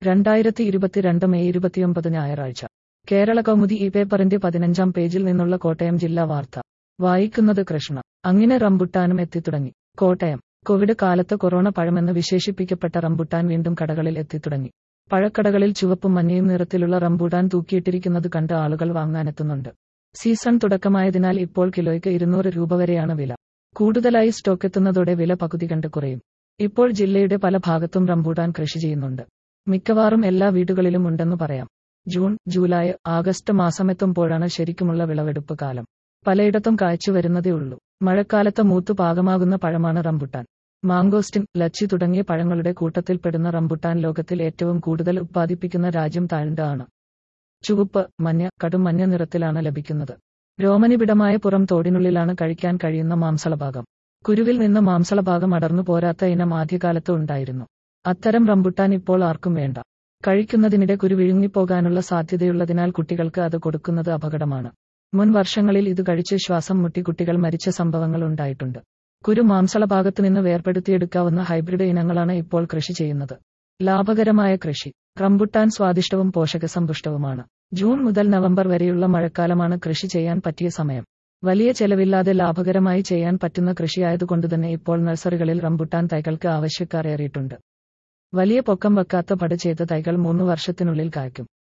രണ്ടായിരത്തി ഇരുപത്തിരണ്ട് മെയ് ഇരുപത്തിയൊമ്പത് ഞായറാഴ്ച കേരള കൗമുദി ഈ പേപ്പറിന്റെ പതിനഞ്ചാം പേജിൽ നിന്നുള്ള കോട്ടയം ജില്ലാ വാർത്ത വായിക്കുന്നത് കൃഷ്ണ അങ്ങനെ റംബുട്ടാനും എത്തിത്തുടങ്ങി കോട്ടയം കോവിഡ് കാലത്ത് കൊറോണ പഴമെന്ന് വിശേഷിപ്പിക്കപ്പെട്ട റംബുട്ടാൻ വീണ്ടും കടകളിൽ എത്തിത്തുടങ്ങി പഴക്കടകളിൽ ചുവപ്പും മഞ്ഞയും നിറത്തിലുള്ള റംബൂട്ടാൻ തൂക്കിയിട്ടിരിക്കുന്നത് കണ്ട് ആളുകൾ വാങ്ങാനെത്തുന്നുണ്ട് സീസൺ തുടക്കമായതിനാൽ ഇപ്പോൾ കിലോയ്ക്ക് ഇരുന്നൂറ് രൂപ വരെയാണ് വില കൂടുതലായി സ്റ്റോക്ക് എത്തുന്നതോടെ വില പകുതി കണ്ട് കുറയും ഇപ്പോൾ ജില്ലയുടെ പല ഭാഗത്തും റംബൂട്ടാൻ കൃഷി ചെയ്യുന്നുണ്ട് മിക്കവാറും എല്ലാ വീടുകളിലും ഉണ്ടെന്ന് പറയാം ജൂൺ ജൂലൈ ആഗസ്റ്റ് മാസമെത്തുമ്പോഴാണ് ശരിക്കുമുള്ള വിളവെടുപ്പ് കാലം പലയിടത്തും കായ്ച്ചു വരുന്നതേ ഉള്ളൂ മഴക്കാലത്ത് മൂത്തു പാകമാകുന്ന പഴമാണ് റംബുട്ടാൻ മാങ്കോസ്റ്റിൻ ലച്ചി തുടങ്ങിയ പഴങ്ങളുടെ കൂട്ടത്തിൽപ്പെടുന്ന റംബുട്ടാൻ ലോകത്തിൽ ഏറ്റവും കൂടുതൽ ഉത്പാദിപ്പിക്കുന്ന രാജ്യം താഴ്ന്ന ആണ് ചുവപ്പ് മഞ്ഞ കടും മഞ്ഞ നിറത്തിലാണ് ലഭിക്കുന്നത് രോമനിബിഡമായ പുറം തോടിനുള്ളിലാണ് കഴിക്കാൻ കഴിയുന്ന മാംസളഭാഗം കുരുവിൽ നിന്ന് മാംസളഭാഗം അടർന്നു പോരാത്ത ഇനം ആദ്യകാലത്ത് ഉണ്ടായിരുന്നു അത്തരം റംബുട്ടാൻ ഇപ്പോൾ ആർക്കും വേണ്ട കഴിക്കുന്നതിനിടെ കുരു വിഴുങ്ങിപ്പോകാനുള്ള സാധ്യതയുള്ളതിനാൽ കുട്ടികൾക്ക് അത് കൊടുക്കുന്നത് അപകടമാണ് മുൻ വർഷങ്ങളിൽ ഇത് കഴിച്ച് ശ്വാസം മുട്ടി കുട്ടികൾ മരിച്ച സംഭവങ്ങൾ ഉണ്ടായിട്ടുണ്ട് കുരു മാംസളഭാഗത്തു നിന്ന് വേർപെടുത്തിയെടുക്കാവുന്ന ഹൈബ്രിഡ് ഇനങ്ങളാണ് ഇപ്പോൾ കൃഷി ചെയ്യുന്നത് ലാഭകരമായ കൃഷി റംബുട്ടാൻ സ്വാദിഷ്ടവും പോഷകസമ്പുഷ്ടവുമാണ് ജൂൺ മുതൽ നവംബർ വരെയുള്ള മഴക്കാലമാണ് കൃഷി ചെയ്യാൻ പറ്റിയ സമയം വലിയ ചെലവില്ലാതെ ലാഭകരമായി ചെയ്യാൻ പറ്റുന്ന കൃഷിയായതുകൊണ്ടുതന്നെ ഇപ്പോൾ നഴ്സറികളിൽ റംബുട്ടാൻ തൈകൾക്ക് ആവശ്യക്കാർ ഏറിയിട്ടുണ്ട് വലിയ പൊക്കം വെക്കാത്ത പട് ചെയ്ത തൈകൾ മൂന്ന് വർഷത്തിനുള്ളിൽ കായ്ക്കും